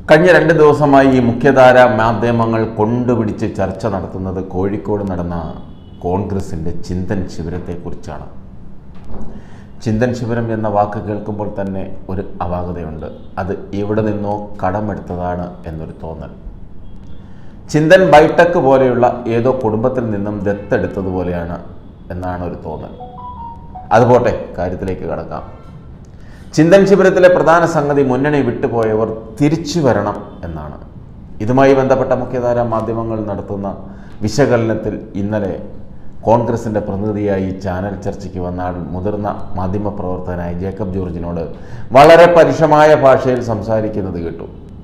കഴിഞ്ഞ രണ്ട് ദിവസമായി ഈ മുഖ്യധാര മാധ്യമങ്ങൾ കൊണ്ടുപിടിച്ച് ചർച്ച നടത്തുന്നത് കോഴിക്കോട് നടന്ന കോൺഗ്രസിൻ്റെ ചിന്തൻ ശിബിരത്തെക്കുറിച്ചാണ് ചിന്തൻ ശിബിരം എന്ന വാക്ക് കേൾക്കുമ്പോൾ തന്നെ ഒരു അപാകതയുണ്ട് അത് എവിടെ നിന്നോ കടമെടുത്തതാണ് എന്നൊരു തോന്നൽ ചിന്തൻ ബൈടെക് പോലെയുള്ള ഏതോ കുടുംബത്തിൽ നിന്നും ദത്തെടുത്തതുപോലെയാണ് എന്നാണ് ഒരു തോന്നൽ അതുപോട്ടെ കാര്യത്തിലേക്ക് കടക്കാം ചിന്തൻ ശിബിരത്തിലെ പ്രധാന സംഗതി മുന്നണി വിട്ടുപോയവർ തിരിച്ചു വരണം എന്നാണ് ഇതുമായി ബന്ധപ്പെട്ട മുഖ്യധാരാ മാധ്യമങ്ങൾ നടത്തുന്ന വിശകലനത്തിൽ ഇന്നലെ കോൺഗ്രസിൻ്റെ പ്രതിനിധിയായി ചാനൽ ചർച്ചയ്ക്ക് വന്ന ആൾ മുതിർന്ന മാധ്യമപ്രവർത്തകനായ ജേക്കബ് ജോർജിനോട് വളരെ പരുഷമായ ഭാഷയിൽ സംസാരിക്കുന്നത് കേട്ടു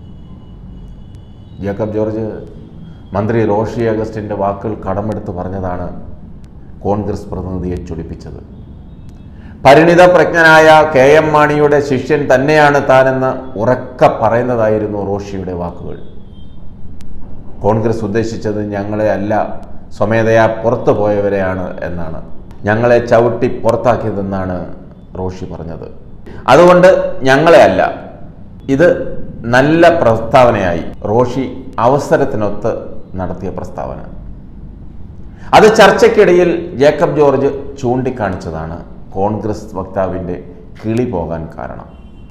ജേക്കബ് ജോർജ് മന്ത്രി റോഷി അഗസ്റ്റിൻ്റെ വാക്കുകൾ കടമെടുത്ത് പറഞ്ഞതാണ് കോൺഗ്രസ് പ്രതിനിധിയെ ചൊടിപ്പിച്ചത് പരിണിത പ്രജ്ഞനായ കെ എം മാണിയുടെ ശിഷ്യൻ തന്നെയാണ് താനെന്ന് ഉറക്ക പറയുന്നതായിരുന്നു റോഷിയുടെ വാക്കുകൾ കോൺഗ്രസ് ഉദ്ദേശിച്ചത് ഞങ്ങളെ അല്ല സ്വമേധയാ പുറത്തു പോയവരെയാണ് എന്നാണ് ഞങ്ങളെ ചവിട്ടി പുറത്താക്കിയതെന്നാണ് റോഷി പറഞ്ഞത് അതുകൊണ്ട് ഞങ്ങളെ അല്ല ഇത് നല്ല പ്രസ്താവനയായി റോഷി അവസരത്തിനൊത്ത് നടത്തിയ പ്രസ്താവന അത് ചർച്ചയ്ക്കിടയിൽ ജേക്കബ് ജോർജ് ചൂണ്ടിക്കാണിച്ചതാണ് കോൺഗ്രസ് വക്താവിൻ്റെ കിളി പോകാൻ കാരണം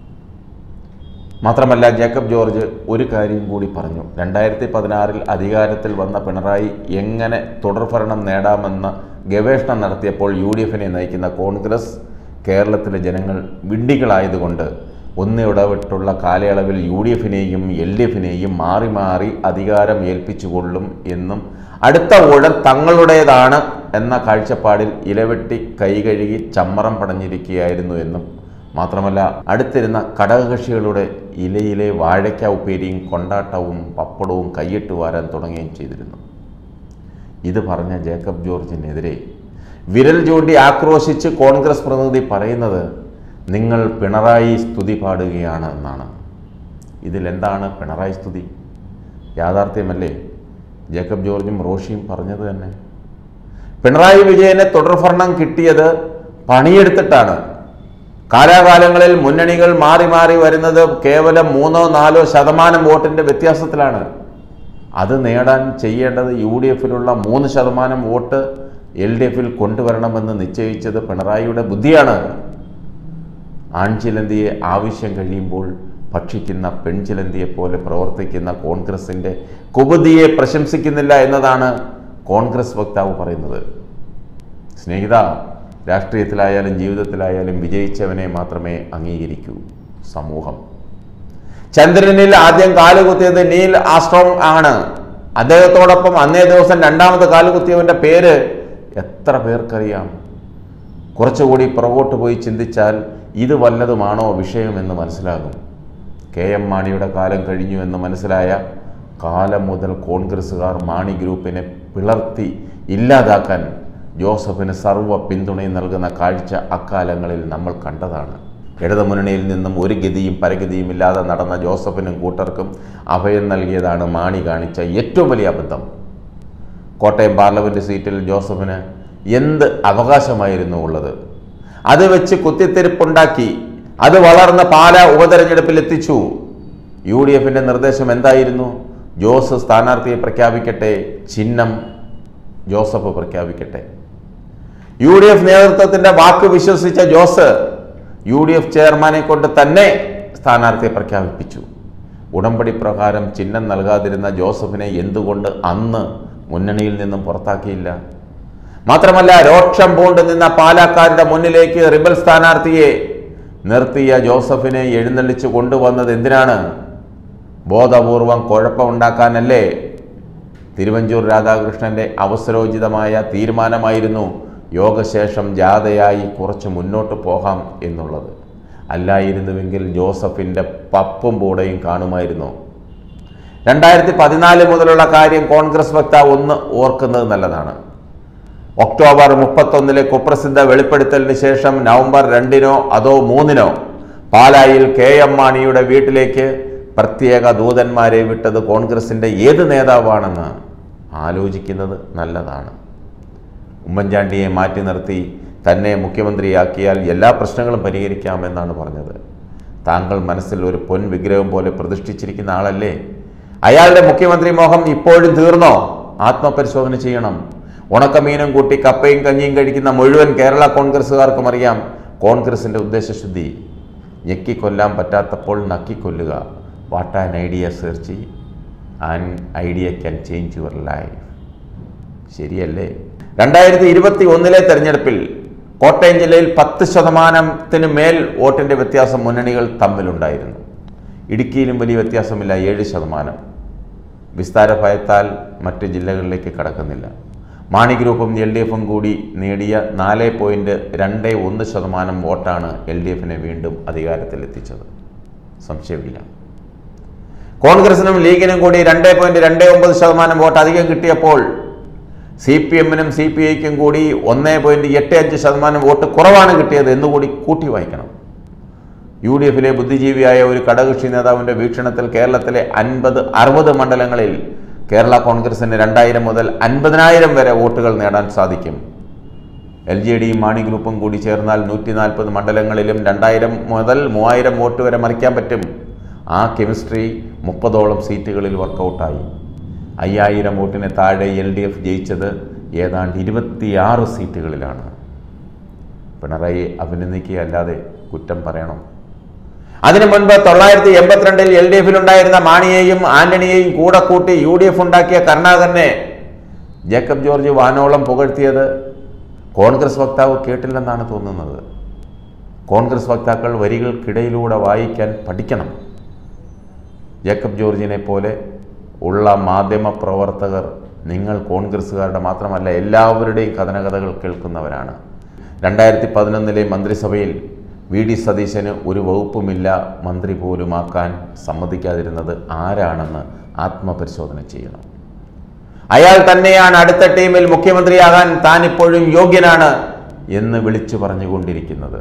മാത്രമല്ല ജേക്കബ് ജോർജ് ഒരു കാര്യം കൂടി പറഞ്ഞു രണ്ടായിരത്തി പതിനാറിൽ അധികാരത്തിൽ വന്ന പിണറായി എങ്ങനെ തുടർഭരണം നേടാമെന്ന ഗവേഷണം നടത്തിയപ്പോൾ യു ഡി എഫിനെ നയിക്കുന്ന കോൺഗ്രസ് കേരളത്തിലെ ജനങ്ങൾ വിഡ്ഢികളായതുകൊണ്ട് ഒന്നിടവിട്ടുള്ള കാലയളവിൽ യു ഡി എഫിനെയും എൽ ഡി എഫിനെയും മാറി മാറി അധികാരം ഏൽപ്പിച്ചുകൊള്ളും എന്നും അടുത്ത ഊഴം തങ്ങളുടേതാണ് എന്ന കാഴ്ചപ്പാടിൽ ഇലവെട്ടി കൈകഴുകി ചമ്മറം പടഞ്ഞിരിക്കുകയായിരുന്നു എന്നും മാത്രമല്ല അടുത്തിരുന്ന ഘടകകക്ഷികളുടെ ഇലയിലെ വാഴയ്ക്ക ഉപ്പേരിയും കൊണ്ടാട്ടവും പപ്പടവും കൈയിട്ട് വാരാൻ തുടങ്ങുകയും ചെയ്തിരുന്നു ഇത് പറഞ്ഞ ജേക്കബ് ജോർജിനെതിരെ വിരൽ ചൂണ്ടി ആക്രോശിച്ച് കോൺഗ്രസ് പ്രതിനിധി പറയുന്നത് നിങ്ങൾ പിണറായി സ്തുതി പാടുകയാണ് എന്നാണ് ഇതിലെന്താണ് പിണറായി സ്തുതി യാഥാർത്ഥ്യമല്ലേ ജേക്കബ് ജോർജും റോഷിയും പറഞ്ഞത് തന്നെ പിണറായി വിജയന് തുടർഭരണം കിട്ടിയത് പണിയെടുത്തിട്ടാണ് കാലാകാലങ്ങളിൽ മുന്നണികൾ മാറി മാറി വരുന്നത് കേവലം മൂന്നോ നാലോ ശതമാനം വോട്ടിൻ്റെ വ്യത്യാസത്തിലാണ് അത് നേടാൻ ചെയ്യേണ്ടത് യു ഡി എഫിലുള്ള മൂന്ന് ശതമാനം വോട്ട് എൽ ഡി എഫിൽ കൊണ്ടുവരണമെന്ന് നിശ്ചയിച്ചത് പിണറായിയുടെ ബുദ്ധിയാണ് ആൺചിലന്തിയെ ആവശ്യം കഴിയുമ്പോൾ ഭക്ഷിക്കുന്ന പെൺചിലന്തിയെ പോലെ പ്രവർത്തിക്കുന്ന കോൺഗ്രസിൻ്റെ കുബുദ്ധിയെ പ്രശംസിക്കുന്നില്ല എന്നതാണ് കോൺഗ്രസ് വക്താവ് പറയുന്നത് സ്നേഹിത രാഷ്ട്രീയത്തിലായാലും ജീവിതത്തിലായാലും വിജയിച്ചവനെ മാത്രമേ അംഗീകരിക്കൂ സമൂഹം ചന്ദ്രനിൽ ആദ്യം കാലുകുത്തിയത് നീൽ ആസ്ട്രോങ് ആണ് അദ്ദേഹത്തോടൊപ്പം അന്നേ ദിവസം രണ്ടാമത് കാലുകുത്തിയവൻ്റെ പേര് എത്ര പേർക്കറിയാം കുറച്ചുകൂടി പുറകോട്ട് പോയി ചിന്തിച്ചാൽ ഇത് വല്ലതുമാണോ വിഷയമെന്ന് മനസ്സിലാകും കെ എം മാണിയുടെ കാലം കഴിഞ്ഞു എന്ന് മനസ്സിലായ കാലം മുതൽ കോൺഗ്രസ്സുകാർ മാണി ഗ്രൂപ്പിനെ പിളർത്തി ഇല്ലാതാക്കാൻ ജോസഫിന് സർവ്വ പിന്തുണയും നൽകുന്ന കാഴ്ച അക്കാലങ്ങളിൽ നമ്മൾ കണ്ടതാണ് ഇടതുമുന്നണിയിൽ നിന്നും ഒരു ഗതിയും പരഗതിയും ഇല്ലാതെ നടന്ന ജോസഫിനും കൂട്ടർക്കും അഭയം നൽകിയതാണ് മാണി കാണിച്ച ഏറ്റവും വലിയ അബദ്ധം കോട്ടയം പാർലമെൻറ്റ് സീറ്റിൽ ജോസഫിന് എന്ത് അവകാശമായിരുന്നു ഉള്ളത് അത് വെച്ച് കുത്തിത്തിരിപ്പുണ്ടാക്കി അത് വളർന്ന് പാല ഉപതെരഞ്ഞെടുപ്പിൽ എത്തിച്ചു യു ഡി എഫിൻ്റെ നിർദ്ദേശം എന്തായിരുന്നു ജോസ് സ്ഥാനാർത്ഥിയെ പ്രഖ്യാപിക്കട്ടെ ചിഹ്നം ജോസഫ് പ്രഖ്യാപിക്കട്ടെ യു ഡി എഫ് നേതൃത്വത്തിൻ്റെ വാക്ക് വിശ്വസിച്ച ജോസ് യു ഡി എഫ് ചെയർമാനെ കൊണ്ട് തന്നെ സ്ഥാനാർത്ഥിയെ പ്രഖ്യാപിപ്പിച്ചു ഉടമ്പടി പ്രകാരം ചിഹ്നം നൽകാതിരുന്ന ജോസഫിനെ എന്തുകൊണ്ട് അന്ന് മുന്നണിയിൽ നിന്നും പുറത്താക്കിയില്ല മാത്രമല്ല രോക്ഷം പൂണ്ട് നിന്ന പാലക്കാരുടെ മുന്നിലേക്ക് റിബൽ സ്ഥാനാർത്ഥിയെ നിർത്തിയ ജോസഫിനെ എഴുന്നള്ളിച്ച് കൊണ്ടുവന്നത് എന്തിനാണ് ബോധപൂർവം കുഴപ്പമുണ്ടാക്കാനല്ലേ തിരുവഞ്ചൂർ രാധാകൃഷ്ണന്റെ അവസരോചിതമായ തീരുമാനമായിരുന്നു യോഗശേഷം ജാഥയായി കുറച്ച് മുന്നോട്ട് പോകാം എന്നുള്ളത് അല്ലായിരുന്നുവെങ്കിൽ ജോസഫിൻ്റെ പപ്പും പൂടയും കാണുമായിരുന്നു രണ്ടായിരത്തി പതിനാല് മുതലുള്ള കാര്യം കോൺഗ്രസ് വക്താവ് ഒന്ന് ഓർക്കുന്നത് നല്ലതാണ് ഒക്ടോബർ മുപ്പത്തൊന്നിലെ കുപ്രസിദ്ധ വെളിപ്പെടുത്തലിന് ശേഷം നവംബർ രണ്ടിനോ അതോ മൂന്നിനോ പാലായിൽ കെ എം മാണിയുടെ വീട്ടിലേക്ക് പ്രത്യേക ദൂതന്മാരെ വിട്ടത് കോൺഗ്രസിൻ്റെ ഏത് നേതാവാണെന്ന് ആലോചിക്കുന്നത് നല്ലതാണ് ഉമ്മൻചാണ്ടിയെ മാറ്റി നിർത്തി തന്നെ മുഖ്യമന്ത്രിയാക്കിയാൽ എല്ലാ പ്രശ്നങ്ങളും പരിഹരിക്കാമെന്നാണ് പറഞ്ഞത് താങ്കൾ മനസ്സിൽ ഒരു പൊൻ വിഗ്രഹം പോലെ പ്രതിഷ്ഠിച്ചിരിക്കുന്ന ആളല്ലേ അയാളുടെ മുഖ്യമന്ത്രി മോഹം ഇപ്പോഴും തീർന്നോ ആത്മപരിശോധന ചെയ്യണം ഉണക്കമീനും കൂട്ടി കപ്പയും കഞ്ഞിയും കഴിക്കുന്ന മുഴുവൻ കേരള കോൺഗ്രസ്സുകാർക്കും അറിയാം കോൺഗ്രസിൻ്റെ ഉദ്ദേശശുദ്ധി ഞെക്കിക്കൊല്ലാൻ പറ്റാത്തപ്പോൾ നക്കിക്കൊല്ലുക what an idea search an idea can change your life ശരിയല്ലേ രണ്ടായിരത്തി ഇരുപത്തി ഒന്നിലെ തെരഞ്ഞെടുപ്പിൽ കോട്ടയം ജില്ലയിൽ പത്ത് ശതമാനത്തിന് മേൽ വോട്ടിൻ്റെ വ്യത്യാസം മുന്നണികൾ തമ്മിലുണ്ടായിരുന്നു ഇടുക്കിയിലും വലിയ വ്യത്യാസമില്ല ഏഴ് ശതമാനം വിസ്താര ഭയത്താൽ മറ്റ് ജില്ലകളിലേക്ക് കടക്കുന്നില്ല മാണി ഗ്രൂപ്പും എൽ ഡി എഫും കൂടി നേടിയ നാല് പോയിൻറ്റ് രണ്ട് ഒന്ന് ശതമാനം വോട്ടാണ് എൽ ഡി എഫിനെ വീണ്ടും അധികാരത്തിലെത്തിച്ചത് സംശയമില്ല കോൺഗ്രസിനും ലീഗിനും കൂടി രണ്ട് പോയിന്റ് രണ്ട് ഒമ്പത് ശതമാനം വോട്ട് അധികം കിട്ടിയപ്പോൾ സി പി എമ്മിനും സി പി ഐക്കും കൂടി ഒന്ന് പോയിന്റ് എട്ട് അഞ്ച് ശതമാനം വോട്ട് കുറവാണ് കിട്ടിയത് എന്നുകൂടി കൂട്ടി വായിക്കണം യു ഡി എഫിലെ ബുദ്ധിജീവിയായ ഒരു ഘടകകക്ഷി നേതാവിൻ്റെ വീക്ഷണത്തിൽ കേരളത്തിലെ അൻപത് അറുപത് മണ്ഡലങ്ങളിൽ കേരള കോൺഗ്രസിന് രണ്ടായിരം മുതൽ അൻപതിനായിരം വരെ വോട്ടുകൾ നേടാൻ സാധിക്കും എൽ ജെ ഡിയും മാണി ഗ്രൂപ്പും കൂടി ചേർന്നാൽ നൂറ്റി നാൽപ്പത് മണ്ഡലങ്ങളിലും രണ്ടായിരം മുതൽ മൂവായിരം വോട്ട് വരെ മറിക്കാൻ പറ്റും ആ കെമിസ്ട്രി മുപ്പതോളം സീറ്റുകളിൽ വർക്കൗട്ടായി അയ്യായിരം വോട്ടിന് താഴെ എൽ ഡി എഫ് ജയിച്ചത് ഏതാണ്ട് ഇരുപത്തിയാറ് സീറ്റുകളിലാണ് പിണറായി അഭിനന്ദിക്കുകയല്ലാതെ കുറ്റം പറയണം അതിനു മുൻപ് തൊള്ളായിരത്തി എൺപത്തിരണ്ടിൽ എൽ ഡി എഫിലുണ്ടായിരുന്ന മാണിയെയും ആന്റണിയെയും കൂടെ കൂട്ടി യു ഡി എഫ് ഉണ്ടാക്കിയ കരുണാകരനെ ജേക്കബ് ജോർജ് വാനോളം പുകഴ്ത്തിയത് കോൺഗ്രസ് വക്താവ് കേട്ടില്ലെന്നാണ് തോന്നുന്നത് കോൺഗ്രസ് വക്താക്കൾ വരികൾക്കിടയിലൂടെ വായിക്കാൻ പഠിക്കണം ജേക്കബ് ജോർജിനെ പോലെ ഉള്ള മാധ്യമ പ്രവർത്തകർ നിങ്ങൾ കോൺഗ്രസ്സുകാരുടെ മാത്രമല്ല എല്ലാവരുടെയും കഥനകഥകൾ കേൾക്കുന്നവരാണ് രണ്ടായിരത്തി പതിനൊന്നിലെ മന്ത്രിസഭയിൽ വി ഡി സതീശന് ഒരു വകുപ്പുമില്ല മന്ത്രി പോലുമാക്കാൻ സമ്മതിക്കാതിരുന്നത് ആരാണെന്ന് ആത്മപരിശോധന ചെയ്യണം അയാൾ തന്നെയാണ് അടുത്ത ടീമിൽ മുഖ്യമന്ത്രിയാകാൻ താൻ ഇപ്പോഴും യോഗ്യനാണ് എന്ന് വിളിച്ചു പറഞ്ഞുകൊണ്ടിരിക്കുന്നത്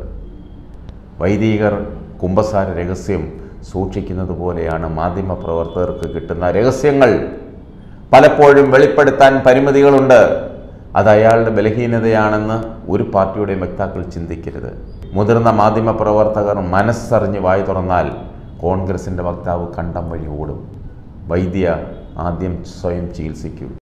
വൈദികർ കുംഭസാര രഹസ്യം സൂക്ഷിക്കുന്നത് പോലെയാണ് മാധ്യമപ്രവർത്തകർക്ക് കിട്ടുന്ന രഹസ്യങ്ങൾ പലപ്പോഴും വെളിപ്പെടുത്താൻ പരിമിതികളുണ്ട് അത് അയാളുടെ ബലഹീനതയാണെന്ന് ഒരു പാർട്ടിയുടെ വക്താക്കൾ ചിന്തിക്കരുത് മുതിർന്ന മാധ്യമപ്രവർത്തകർ മനസ്സറിഞ്ഞ് വായി തുറന്നാൽ കോൺഗ്രസിൻ്റെ വക്താവ് കണ്ടം വഴി ഓടും വൈദ്യ ആദ്യം സ്വയം ചികിത്സിക്കൂ